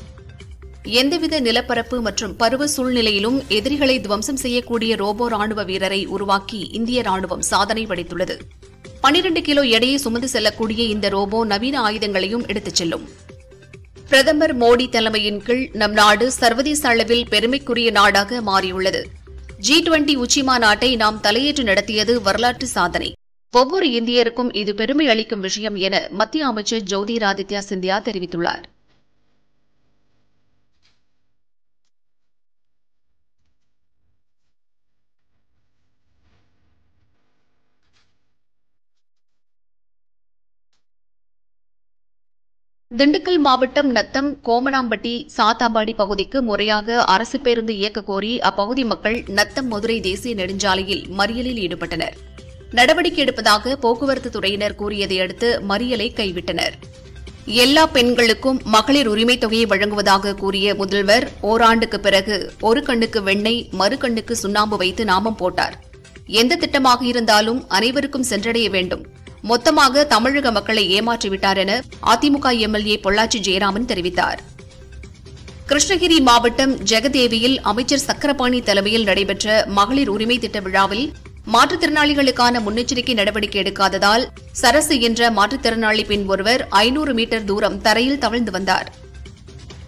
எந்தவித நிலப்பரப்பு மற்றும் பருவ சூழ்நிலையிலும் எதிரிகளை துவம்சம் செய்யக்கூடிய ரோபோ ராணுவ வீரரை உருவாக்கி இந்திய ராணுவம் சாதனை படைத்துள்ளது 12 கிலோ எடையை சுமந்து செல்லக்கூடிய இந்த ரோபோ நவீன ஆயுதங்களையும் எடுத்துச் செல்லும் பிரதமர் மோடி தலைமையின் கீழ் நம் நாடு சர்வதேச அளவில் பெருமைக்குரிய நாடாக மாறியுள்ளது ஜி டுவெண்டி உச்சிமாநாட்டை நாம் தலையேற்று நடத்தியது வரலாற்று சாதனை ஒவ்வொரு இந்தியருக்கும் இது பெருமை அளிக்கும் விஷயம் என மத்திய அமைச்சர் ஜோதிராதித்யா சிந்தியா தெரிவித்துள்ளார் திண்டுக்கல் மாவட்டம் நத்தம் கோமனாம்பட்டி சாத்தாம்பாடி பகுதிக்கு முறையாக அரசு பேருந்து இயக்க கோரி அப்பகுதி மக்கள் நத்தம் மதுரை தேசிய நெடுஞ்சாலையில் மறியலில் ஈடுபட்டனர் நடவடிக்கை எடுப்பதாக போக்குவரத்து துறையினர் கூறியதை அடுத்து மறியலை கைவிட்டனர் எல்லா பெண்களுக்கும் மகளிர் உரிமைத் தொகையை வழங்குவதாக கூறிய முதல்வர் ஓராண்டுக்கு பிறகு ஒரு கண்ணுக்கு வெண்ணெய் மறு கண்ணுக்கு சுண்ணாம்பு வைத்து நாமம் போட்டார் எந்த திட்டமாக இருந்தாலும் அனைவருக்கும் சென்றடைய வேண்டும் மொத்தமாக தமிழக மக்களை ஏமாற்றிவிட்டார் என அதிமுக எம்எல்ஏ பொள்ளாச்சி ஜெயராமன் தெரிவித்தார் கிருஷ்ணகிரி மாவட்டம் ஜெகதேவியில் அமைச்சர் சக்கரபாணி தலைமையில் நடைபெற்ற மகளிர் உரிமை திட்ட விழாவில் மாற்றுத்திறனாளிகளுக்கான முன்னெச்சரிக்கை நடவடிக்கை எடுக்காததால் சரசு என்ற மாற்றுத்திறனாளி பெண் ஒருவர் ஐநூறு மீட்டர் தூரம் தரையில் தவழ்ந்து வந்தார்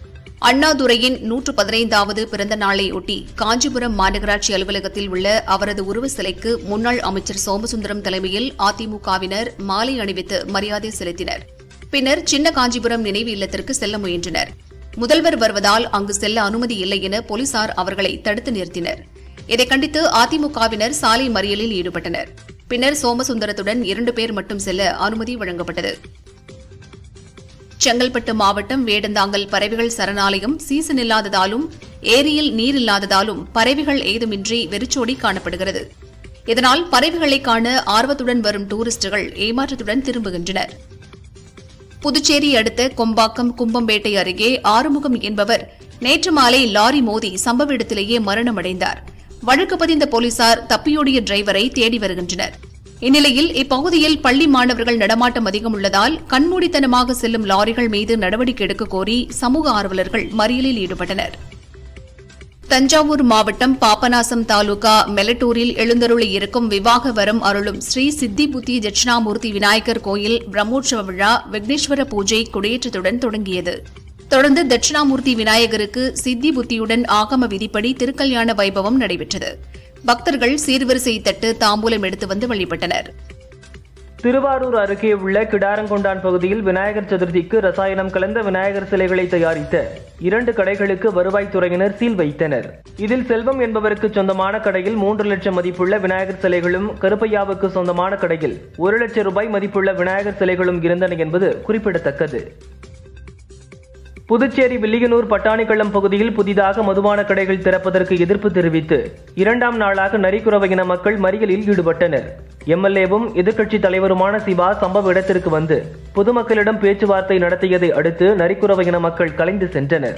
அண்ணாதுரையின் நூற்று பதினைந்தாவது பிறந்த நாளையொட்டி காஞ்சிபுரம் மாநகராட்சி அலுவலகத்தில் உள்ள அவரது உருவ சிலைக்கு முன்னாள் அமைச்சர் சோமசுந்தரம் தலைமையில் அதிமுகவினர் மாலை அணிவித்து மரியாதை செலுத்தினர் பின்னர் சின்ன காஞ்சிபுரம் நினைவு இல்லத்திற்கு செல்ல முயன்றனர் முதல்வர் வருவதால் அங்கு செல்ல அனுமதி இல்லை என போலீசார் அவர்களை தடுத்து நிறுத்தினர் இதை கண்டித்து அதிமுகவினர் சாலை மறியலில் ஈடுபட்டனர் பின்னர் சோமசுந்தரத்துடன் இரண்டு பேர் மட்டும் செல்ல அனுமதி வழங்கப்பட்டது செங்கல்பட்டு மாவட்டம் வேடந்தாங்கல் பறவைகள் சரணாலயம் சீசன் இல்லாததாலும் ஏரியில் நீர் இல்லாததாலும் பறவைகள் ஏதுமின்றி வெறிச்சோடி காணப்படுகிறது இதனால் பறவைகளை காண ஆர்வத்துடன் வரும் டூரிஸ்டுகள் ஏமாற்றத்துடன் திரும்புகின்றனர் புதுச்சேரி அடுத்த கொம்பாக்கம் கும்பம்பேட்டை அருகே ஆறுமுகம் என்பவர் நேற்று மாலை லாரி மோதி சம்பவ இடத்திலேயே மரணமடைந்தார் வழக்கு பதிந்த போலீசார் தப்பியோடிய டிரைவரை தேடி வருகின்றனர் இந்நிலையில் இப்பகுதியில் பள்ளி மாணவர்கள் நடமாட்டம் அதிகம் உள்ளதால் கண்மூடித்தனமாக செல்லும் லாரிகள் மீது நடவடிக்கை எடுக்க கோரி சமூக ஆர்வலர்கள் மறியலில் ஈடுபட்டனர் தஞ்சாவூர் மாவட்டம் பாபநாசம் தாலுகா மெலட்டூரில் எழுந்தருளி இருக்கும் விவாக வரம் அருளும் ஸ்ரீ சித்தி புத்தி தட்சிணாமூர்த்தி விநாயகர் கோயில் பிரம்மோற்சவ விழா விக்னேஸ்வர பூஜை கொடியேற்றத்துடன் தொடங்கியது தொடர்ந்து தட்சிணாமூர்த்தி விநாயகருக்கு சித்தி புத்தியுடன் ஆகம விதிப்படி திருக்கல்யாண வைபவம் நடைபெற்றது பக்தர்கள் சீர்வரிசை தட்டு தாம்பூலம் எடுத்து வந்து வழிபட்டனர் திருவாரூர் அருகே உள்ள கிடாரங்கொண்டான் பகுதியில் விநாயகர் சதுர்த்திக்கு ரசாயனம் கலந்த விநாயகர் சிலைகளை தயாரித்த இரண்டு கடைகளுக்கு வருவாய்த்துறையினர் சீல் வைத்தனர் இதில் செல்வம் என்பவருக்கு சொந்தமான கடையில் மூன்று லட்சம் மதிப்புள்ள விநாயகர் சிலைகளும் கருப்பையாவுக்கு சொந்தமான கடையில் ஒரு லட்சம் ரூபாய் மதிப்புள்ள விநாயகர் சிலைகளும் இருந்தன என்பது குறிப்பிடத்தக்கது புதுச்சேரி வில்லியனூர் பட்டாணிக்களம் பகுதியில் புதிதாக மதுபான கடைகள் திறப்பதற்கு எதிர்ப்பு தெரிவித்து இரண்டாம் நாளாக நரிக்குறவ இன மக்கள் மறியலில் ஈடுபட்டனர் எம்எல்ஏவும் எதிர்க்கட்சித் தலைவருமான சிவா சம்பவ இடத்திற்கு வந்து பொதுமக்களிடம் பேச்சுவார்த்தை நடத்தியதை அடுத்து நரிக்குறவ இன மக்கள் கலைந்து சென்றனர்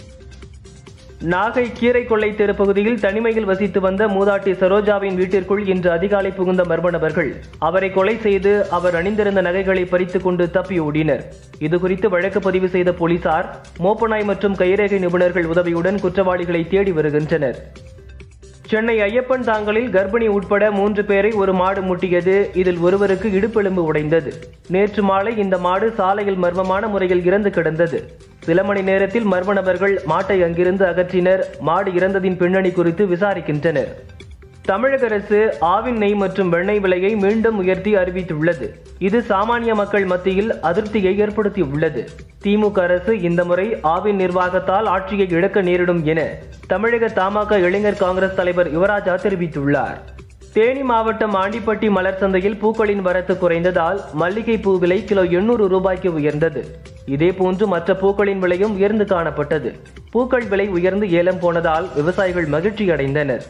நாகை கீரை கொள்ளை தெரு பகுதியில் தனிமையில் வசித்து வந்த மூதாட்டி சரோஜாவின் வீட்டிற்குள் இன்று அதிகாலை புகுந்த மர்ம நபர்கள் அவரை கொலை செய்து அவர் அணிந்திருந்த நகைகளை பறித்துக் கொண்டு தப்பி ஓடினர் இதுகுறித்து வழக்கு பதிவு செய்த போலீசார் மோப்பநாய் மற்றும் கைரேகை நிபுணர்கள் உதவியுடன் குற்றவாளிகளை தேடி வருகின்றனர் சென்னை ஐயப்பன் தாங்கலில் கர்ப்பிணி உட்பட மூன்று பேரை ஒரு மாடு முட்டியது இதில் ஒருவருக்கு இடுப்பெலும்பு உடைந்தது நேற்று மாலை இந்த மாடு சாலையில் மர்மமான முறையில் இறந்து கிடந்தது சில மணி நேரத்தில் மர்ம நபர்கள் மாட்டை அங்கிருந்து அகற்றினர் மாடு இறந்ததின் பின்னணி குறித்து விசாரிக்கின்றனர் தமிழக அரசு ஆவின் நெய் மற்றும் வெண்ணெய் விலையை மீண்டும் உயர்த்தி அறிவித்துள்ளது இது சாமானிய மக்கள் மத்தியில் அதிருப்தியை ஏற்படுத்தியுள்ளது திமுக அரசு இந்த முறை ஆவின் நிர்வாகத்தால் ஆட்சியை இழக்க நேரிடும் என தமிழக தமாக இளைஞர் காங்கிரஸ் தலைவர் யுவராஜா தெரிவித்துள்ளார் தேனி மாவட்டம் ஆண்டிப்பட்டி மலர் சந்தையில் பூக்களின் வரத்து குறைந்ததால் மல்லிகை பூ விலை கிலோ எண்ணூறு ரூபாய்க்கு உயர்ந்தது இதேபோன்று மற்ற பூக்களின் விலையும் உயர்ந்து காணப்பட்டது பூக்கள் விலை உயர்ந்து ஏலம் போனதால் விவசாயிகள் மகிழ்ச்சி அடைந்தனர்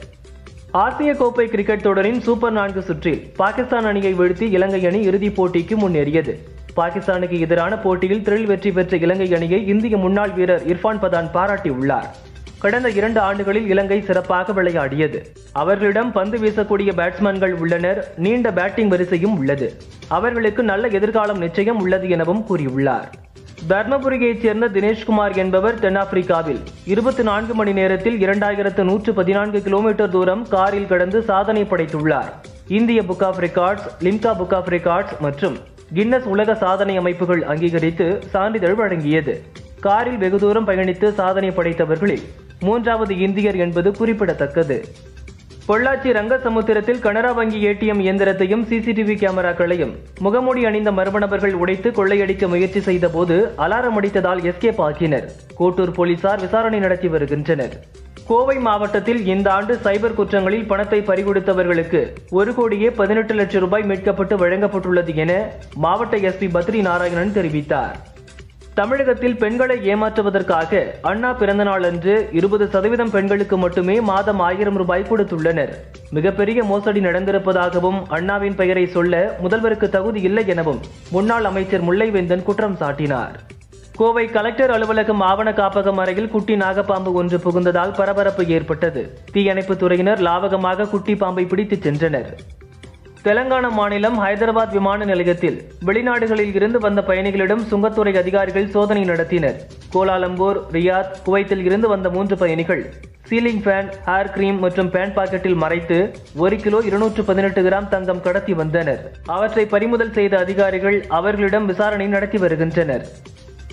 ஆசிய கோப்பை கிரிக்கெட் தொடரின் சூப்பர் நான்கு சுற்றில் பாகிஸ்தான் அணியை வீழ்த்தி இலங்கை அணி இறுதிப் போட்டிக்கு முன்னேறியது பாகிஸ்தானுக்கு எதிரான போட்டியில் த்ரில் வெற்றி பெற்ற இலங்கை அணியை இந்திய முன்னாள் வீரர் இர்ஃபான் பதான் பாராட்டியுள்ளார் கடந்த இரண்டு ஆண்டுகளில் இலங்கை சிறப்பாக விளையாடியது அவர்களிடம் பந்து வீசக்கூடிய பேட்ஸ்மேன்கள் உள்ளனர் நீண்ட பேட்டிங் வரிசையும் உள்ளது அவர்களுக்கு நல்ல எதிர்காலம் நிச்சயம் உள்ளது எனவும் கூறியுள்ளார் தர்மபுரியைச் சேர்ந்த தினேஷ்குமார் என்பவர் தென்னாப்பிரிக்காவில் இருபத்தி நான்கு மணி நேரத்தில் இரண்டாயிரத்து நூற்று பதினான்கு கிலோமீட்டர் தூரம் காரில் கடந்து சாதனை படைத்துள்ளார் இந்திய book of records Limca book of records மற்றும் கின்னஸ் உலக சாதனை அமைப்புகள் அங்கீகரித்து சான்றிதழ் வழங்கியது காரில் வெகு தூரம் பயணித்து சாதனை படைத்தவர்களில் மூன்றாவது இந்தியர் என்பது குறிப்பிடத்தக்கது பொள்ளாச்சி ரங்கசமுத்திரத்தில் கனரா வங்கி ஏடிஎம் இயந்திரத்தையும் சிசிடிவி கேமராக்களையும் முகமூடி அணிந்த மர்ம நபர்கள் உடைத்து கொள்ளையடிக்க முயற்சி செய்த போது அலாரம் அடித்ததால் எஸ்கேப் ஆக்கினர் கோட்டூர் போலீசார் விசாரணை நடத்தி வருகின்றனர் கோவை மாவட்டத்தில் இந்த ஆண்டு சைபர் குற்றங்களில் பணத்தை பறிகொடுத்தவர்களுக்கு ஒரு கோடியே பதினெட்டு லட்சம் ரூபாய் மீட்கப்பட்டு வழங்கப்பட்டுள்ளது என மாவட்ட எஸ்பி பத்ரி நாராயணன் தெரிவித்தார் தமிழகத்தில் பெண்களை ஏமாற்றுவதற்காக அண்ணா பிறந்தநாள் அன்று இருபது சதவீதம் பெண்களுக்கு மட்டுமே மாதம் ஆயிரம் ரூபாய் கொடுத்துள்ளனர் மிகப்பெரிய மோசடி நடந்திருப்பதாகவும் அண்ணாவின் பெயரை சொல்ல முதல்வருக்கு தகுதி இல்லை எனவும் முன்னாள் அமைச்சர் முல்லைவேந்தன் குற்றம் சாட்டினார் கோவை கலெக்டர் அலுவலகம் ஆவண காப்பகம் அறையில் குட்டி நாகப்பாம்பு ஒன்று புகுந்ததால் பரபரப்பு ஏற்பட்டது தீயணைப்புத் துறையினர் லாவகமாக குட்டி பாம்பை பிடித்துச் சென்றனர் தெலங்கானா மாநிலம் ஹைதராபாத் விமான நிலையத்தில் வெளிநாடுகளில் இருந்து வந்த பயணிகளிடம் சுங்கத்துறை அதிகாரிகள் சோதனை நடத்தினர் கோலாலம்பூர் ரியாத் குவைத்தில் இருந்து வந்த மூன்று பயணிகள் சீலிங் ஃபேன் ஹேர் கிரீம் மற்றும் பேண்ட் பாக்கெட்டில் மறைத்து ஒரு கிலோ இருநூற்று பதினெட்டு கிராம் தங்கம் கடத்தி வந்தனர் அவற்றை பறிமுதல் செய்த அதிகாரிகள் அவர்களிடம் விசாரணை நடத்தி வருகின்றனர்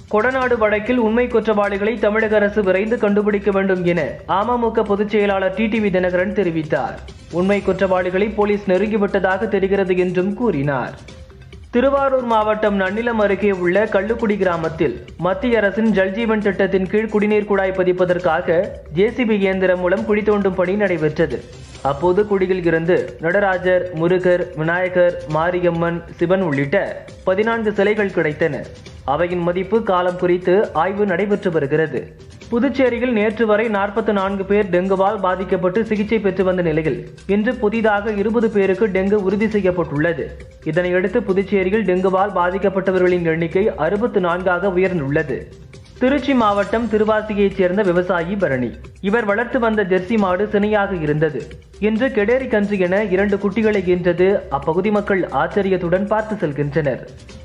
கொடநாடு வழக்கில் உண்மை குற்றவாளிகளை தமிழக அரசு விரைந்து கண்டுபிடிக்க வேண்டும் என அமமுக பொதுச் செயலாளர் டிடிவி தினகரன் தெரிவித்தார் உண்மை குற்றவாளிகளை போலீஸ் நெருங்கிவிட்டதாக தெரிகிறது என்றும் கூறினார் திருவாரூர் மாவட்டம் நன்னிலம் அருகே உள்ள கள்ளுக்குடி கிராமத்தில் மத்திய அரசின் ஜல்ஜீவன் திட்டத்தின் கீழ் குடிநீர் குழாய் பதிப்பதற்காக ஜேசிபி இயந்திரம் மூலம் குழி தோண்டும் பணி நடைபெற்றது அப்போது குடியில் இருந்து நடராஜர் முருகர் விநாயகர் மாரியம்மன் சிவன் உள்ளிட்ட பதினான்கு சிலைகள் கிடைத்தன அவையின் மதிப்பு காலம் குறித்து ஆய்வு நடைபெற்று வருகிறது புதுச்சேரியில் நேற்று வரை நாற்பத்தி நான்கு பேர் டெங்குவால் பாதிக்கப்பட்டு சிகிச்சை பெற்று வந்த நிலையில் இன்று புதிதாக இருபது பேருக்கு டெங்கு உறுதி செய்யப்பட்டுள்ளது இதனையடுத்து புதுச்சேரியில் டெங்குவால் பாதிக்கப்பட்டவர்களின் எண்ணிக்கை அறுபத்து நான்காக உயர்ந்துள்ளது திருச்சி மாவட்டம் திருவாசியைச் சேர்ந்த விவசாயி பரணி இவர் வளர்த்து வந்த ஜெர்சி மாடு சினையாக இருந்தது இன்று கெடேரி கன்று என இரண்டு குட்டிகளை ஈன்றது அப்பகுதி மக்கள் ஆச்சரியத்துடன் பார்த்து செல்கின்றனர்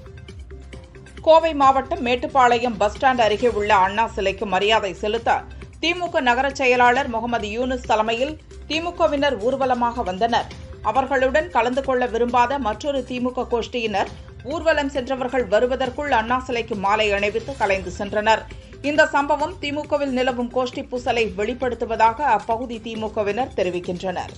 கோவை மாவட்டம் மேட்டுப்பாளையம் பஸ் ஸ்டாண்ட் அருகே உள்ள அண்ணா சிலைக்கு மரியாதை செலுத்த திமுக நகர செயலாளர் முகமது யூனுஸ் தலைமையில் திமுகவினர் ஊர்வலமாக வந்தனர் அவர்களுடன் கலந்து கொள்ள விரும்பாத மற்றொரு திமுக கோஷ்டியினர் ஊர்வலம் சென்றவர்கள் வருவதற்குள் அண்ணா சிலைக்கு மாலை அணிவித்து கலைந்து சென்றனர் இந்த சம்பவம் திமுகவில் நிலவும் கோஷ்டி பூசலை வெளிப்படுத்துவதாக அப்பகுதி திமுகவினர் தெரிவிக்கின்றனர்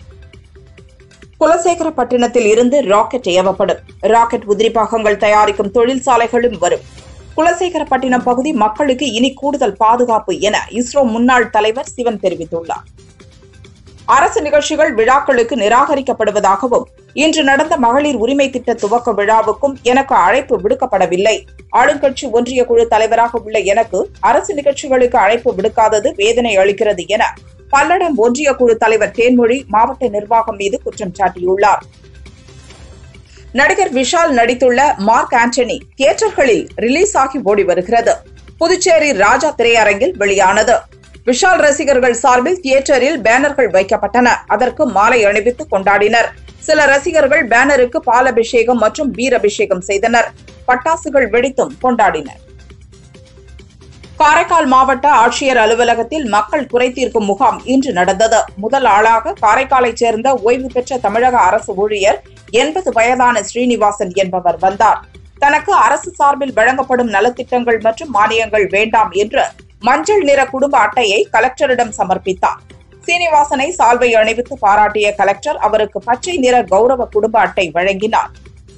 குலசேகரப்பட்டினத்தில் இருந்து ராக்கெட் ஏவப்படும் ராக்கெட் உதிரி பாகங்கள் தயாரிக்கும் தொழிற்சாலைகளும் வரும் குலசேகரப்பட்டினம் பகுதி மக்களுக்கு இனி கூடுதல் பாதுகாப்பு என இஸ்ரோ முன்னாள் தலைவர் சிவன் தெரிவித்துள்ளார் அரசு நிகழ்ச்சிகள் விழாக்களுக்கு நிராகரிக்கப்படுவதாகவும் இன்று நடந்த மகளிர் உரிமை திட்ட துவக்க விழாவுக்கும் எனக்கு அழைப்பு விடுக்கப்படவில்லை ஆளுங்கட்சி ஒன்றிய குழு தலைவராக உள்ள எனக்கு அரசு நிகழ்ச்சிகளுக்கு அழைப்பு விடுக்காதது வேதனை அளிக்கிறது என பல்லடம் ஒன்றிய குழு தலைவர் தேன்மொழி மாவட்ட நிர்வாகம் மீது குற்றம் சாட்டியுள்ளார் நடிகர் விஷால் நடித்துள்ள மார்க் ஆண்டனி தியேட்டர்களில் ரிலீஸ் ஆகி ஓடி வருகிறது புதுச்சேரி ராஜா திரையரங்கில் வெளியானது விஷால் ரசிகர்கள் சார்பில் தியேட்டரில் பேனர்கள் வைக்கப்பட்டன அதற்கு மாலை அணிவித்து கொண்டாடினர் சில ரசிகர்கள் பேனருக்கு பாலபிஷேகம் மற்றும் பீர் அபிஷேகம் செய்தனர் பட்டாசுகள் வெடித்தும் கொண்டாடினர் காரைக்கால் மாவட்ட ஆட்சியர் அலுவலகத்தில் மக்கள் குறை தீர்க்கும் முகாம் இன்று நடந்தது முதல் ஆளாக காரைக்காலைச் சேர்ந்த ஓய்வு பெற்ற தமிழக அரசு ஊழியர் எண்பது வயதான ஸ்ரீனிவாசன் என்பவர் வந்தார் தனக்கு அரசு சார்பில் வழங்கப்படும் நலத்திட்டங்கள் மற்றும் மானியங்கள் வேண்டாம் என்று மஞ்சள் நிற குடும்ப அட்டையை கலெக்டரிடம் சமர்ப்பித்தார் சீனிவாசனை சால்வை அணிவித்து பாராட்டிய கலெக்டர் அவருக்கு பச்சை நிற கௌரவ குடும்ப அட்டை வழங்கினார்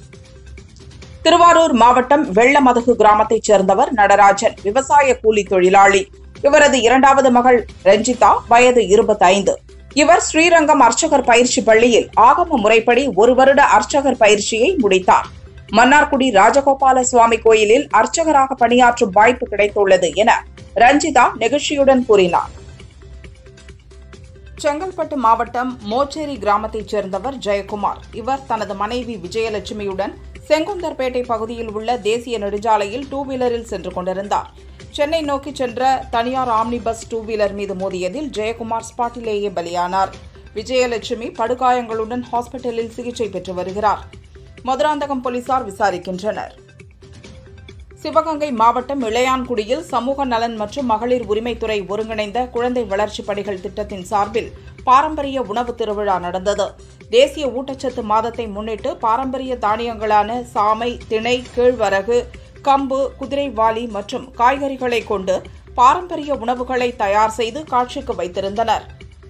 திருவாரூர் மாவட்டம் வெள்ளமதகு கிராமத்தைச் சேர்ந்தவர் நடராஜன் விவசாய கூலி தொழிலாளி இவரது இரண்டாவது மகள் ரஞ்சிதா வயது இருபத்தைந்து இவர் ஸ்ரீரங்கம் அர்ச்சகர் பயிற்சி பள்ளியில் ஆகம முறைப்படி ஒரு வருட அர்ச்சகர் பயிற்சியை முடித்தார் மன்னார்குடி ராஜகோபால சுவாமி கோயிலில் அர்ச்சகராக பணியாற்றும் வாய்ப்பு கிடைத்துள்ளது என ரஞ்சிதா நெகிழ்ச்சியுடன் கூறினார் செங்கல்பட்டு மாவட்டம் மோச்சேரி கிராமத்தைச் சேர்ந்தவர் ஜெயக்குமார் இவர் தனது மனைவி விஜயலட்சுமியுடன் செங்குந்தர்பேட்டை பகுதியில் உள்ள தேசிய நெடுஞ்சாலையில் டூ வீலரில் சென்று கொண்டிருந்தார் சென்னை நோக்கி சென்ற தனியார் ஆம்னி பஸ் டூ வீலர் மீது மோதியதில் ஜெயக்குமார் ஸ்பாட்டிலேயே பலியானார் விஜயலட்சுமி படுகாயங்களுடன் ஹாஸ்பிட்டலில் சிகிச்சை பெற்று வருகிறார் மதுராந்தகம் போலீசார் விசாரிக்கின்றனர் சிவகங்கை மாவட்டம் இளையான்குடியில் சமூக நலன் மற்றும் மகளிர் உரிமைத்துறை ஒருங்கிணைந்த குழந்தை வளர்ச்சிப் பணிகள் திட்டத்தின் சார்பில் பாரம்பரிய உணவு திருவிழா நடந்தது தேசிய ஊட்டச்சத்து மாதத்தை முன்னிட்டு பாரம்பரிய தானியங்களான சாமை திணை கேழ்வரகு கம்பு குதிரைவாலி மற்றும் காய்கறிகளை கொண்டு பாரம்பரிய உணவுகளை தயார் செய்து காட்சிக்கு வைத்திருந்தனர்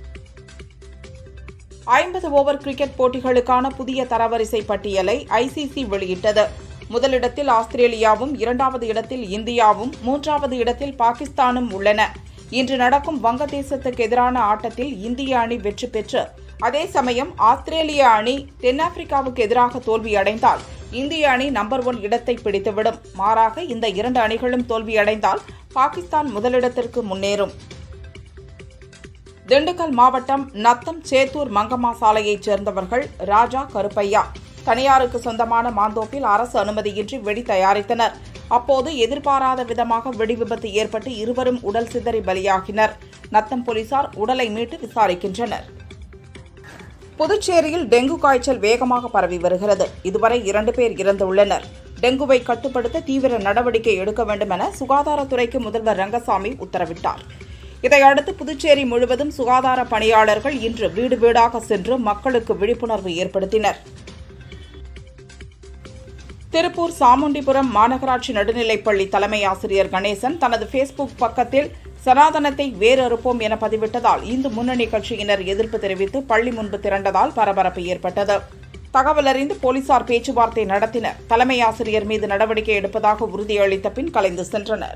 ஐம்பது ஓவர் கிரிக்கெட் போட்டிகளுக்கான புதிய தரவரிசை பட்டியலை ஐசிசி வெளியிட்டது முதலிடத்தில் ஆஸ்திரேலியாவும் இரண்டாவது இடத்தில் இந்தியாவும் மூன்றாவது இடத்தில் பாகிஸ்தானும் உள்ளன இன்று நடக்கும் வங்கதேசத்துக்கு எதிரான ஆட்டத்தில் இந்திய அணி வெற்றி பெற்று அதே சமயம் ஆஸ்திரேலிய அணி தென்னாப்பிரிக்காவுக்கு எதிராக தோல்வியடைந்தால் இந்திய அணி நம்பர் ஒன் இடத்தை பிடித்துவிடும் மாறாக இந்த இரண்டு அணிகளும் தோல்வியடைந்தால் பாகிஸ்தான் முதலிடத்திற்கு முன்னேறும் திண்டுக்கல் மாவட்டம் நத்தம் சேத்தூர் மங்கம்மா சாலையைச் சேர்ந்தவர்கள் ராஜா கருப்பையா தனியாருக்கு சொந்தமான மாந்தோப்பில் அரசு அனுமதியின்றி வெடி தயாரித்தனர் அப்போது எதிர்பாராத விதமாக வெடி விபத்து ஏற்பட்டு இருவரும் உடல் சிதறி பலியாகினர் நத்தம் போலீசார் உடலை மீட்டு விசாரிக்கின்றனர் புதுச்சேரியில் டெங்கு காய்ச்சல் வேகமாக பரவி வருகிறது இதுவரை இரண்டு பேர் இறந்துள்ளனர் டெங்குவை கட்டுப்படுத்த தீவிர நடவடிக்கை எடுக்க வேண்டும் என சுகாதாரத்துறைக்கு முதல்வர் ரங்கசாமி உத்தரவிட்டார் இதையடுத்து புதுச்சேரி முழுவதும் சுகாதார பணியாளர்கள் இன்று வீடு வீடாக சென்று மக்களுக்கு விழிப்புணர்வு ஏற்படுத்தினர் திருப்பூர் சாமுண்டிபுரம் மாநகராட்சி நடுநிலைப்பள்ளி தலைமை ஆசிரியர் கணேசன் தனது ஃபேஸ்புக் பக்கத்தில் சனாதனத்தை வேறறுப்போம் என பதிவிட்டதால் இந்து முன்னணி கட்சியினர் எதிர்ப்பு தெரிவித்து பள்ளி முன்பு திரண்டதால் பரபரப்பு ஏற்பட்டது தகவல் அறிந்து போலீசார் பேச்சுவார்த்தை நடத்தினர் தலைமை ஆசிரியர் மீது நடவடிக்கை எடுப்பதாக உறுதியளித்த பின் கலைந்து சென்றனர்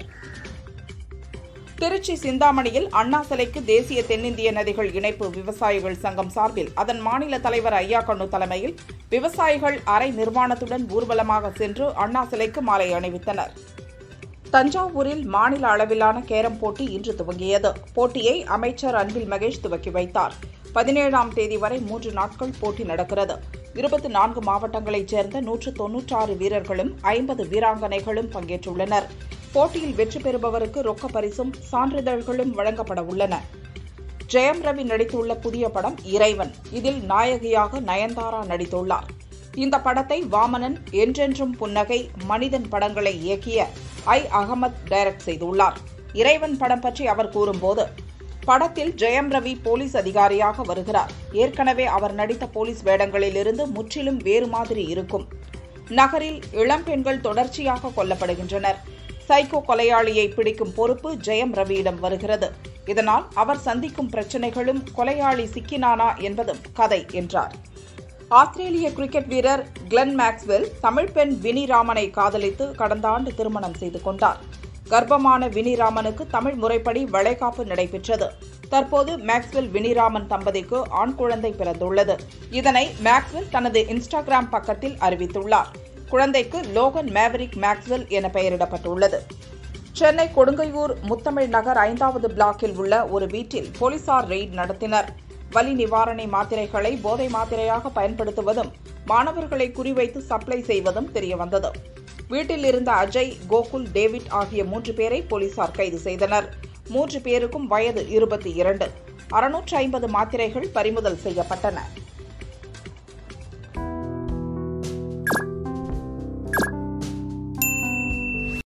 திருச்சி சிந்தாமணியில் அண்ணா சிலைக்கு தேசிய தென்னிந்திய நதிகள் இணைப்பு விவசாயிகள் சங்கம் சார்பில் அதன் மாநில தலைவர் ஐயா கண்ணு தலைமையில் விவசாயிகள் அரை நிர்வாணத்துடன் ஊர்வலமாக சென்று அண்ணா சிலைக்கு மாலை அணிவித்தனர் தஞ்சாவூரில் மாநில அளவிலான கேரம் போட்டி இன்று துவங்கியது போட்டியை அமைச்சர் அன்பில் மகேஷ் துவக்கி வைத்தார் பதினேழாம் தேதி வரை மூன்று நாட்கள் போட்டி நடக்கிறது இருபத்தி நான்கு மாவட்டங்களைச் சேர்ந்த நூற்று தொன்னூற்றாறு வீரர்களும் ஐம்பது வீராங்கனைகளும் பங்கேற்றுள்ளனர் போட்டியில் வெற்றி பெறுபவருக்கு ரொக்க பரிசும் சான்றிதழ்களும் வழங்கப்பட உள்ளன ஜெயம் ரவி நடித்துள்ள புதிய படம் இறைவன் இதில் நாயகியாக நயன்தாரா நடித்துள்ளார் இந்த படத்தை வாமனன் என்றென்றும் புன்னகை மனிதன் படங்களை இயக்கிய ஐ அகமத் டைரக்ட் செய்துள்ளார் இறைவன் படம் பற்றி அவர் கூறும்போது படத்தில் ஜெயம் ரவி போலீஸ் அதிகாரியாக வருகிறார் ஏற்கனவே அவர் நடித்த போலீஸ் வேடங்களிலிருந்து முற்றிலும் வேறு மாதிரி இருக்கும் நகரில் இளம்பெண்கள் தொடர்ச்சியாக கொல்லப்படுகின்றனர் சைக்கோ கொலையாளியை பிடிக்கும் பொறுப்பு ஜெயம் ரவியிடம் வருகிறது இதனால் அவர் சந்திக்கும் பிரச்சினைகளும் கொலையாளி சிக்கினானா என்பதும் கதை என்றார் ஆஸ்திரேலிய கிரிக்கெட் வீரர் கிளென் மேக்ஸ்வெல் தமிழ் பெண் வினி ராமனை காதலித்து கடந்த ஆண்டு திருமணம் செய்து கொண்டார் கர்ப்பமான வினிராமனுக்கு தமிழ் முறைப்படி வளைகாப்பு நடைபெற்றது தற்போது மேக்ஸ்வெல் வினிராமன் தம்பதிக்கு ஆண் குழந்தை பிறந்துள்ளது இதனை மேக்ஸ்வெல் தனது இன்ஸ்டாகிராம் பக்கத்தில் அறிவித்துள்ளார் குழந்தைக்கு லோகன் மேவரிக் மேக்ஸ்வெல் என பெயரிடப்பட்டுள்ளது சென்னை கொடுங்கையூர் முத்தமிழ் நகர் ஐந்தாவது பிளாக்கில் உள்ள ஒரு வீட்டில் போலீசார் ரெய்ட் நடத்தினர் வலி நிவாரணை மாத்திரைகளை போதை மாத்திரையாக பயன்படுத்துவதும் மாணவர்களை குறிவைத்து சப்ளை செய்வதும் தெரியவந்தது வீட்டில் இருந்த அஜய் கோகுல் டேவிட் ஆகிய மூன்று பேரை போலீசார் கைது செய்தனர் மூன்று பேருக்கும் வயது இருபத்தி இரண்டு அறுநூற்று ஐம்பது மாத்திரைகள் பறிமுதல் செய்யப்பட்டன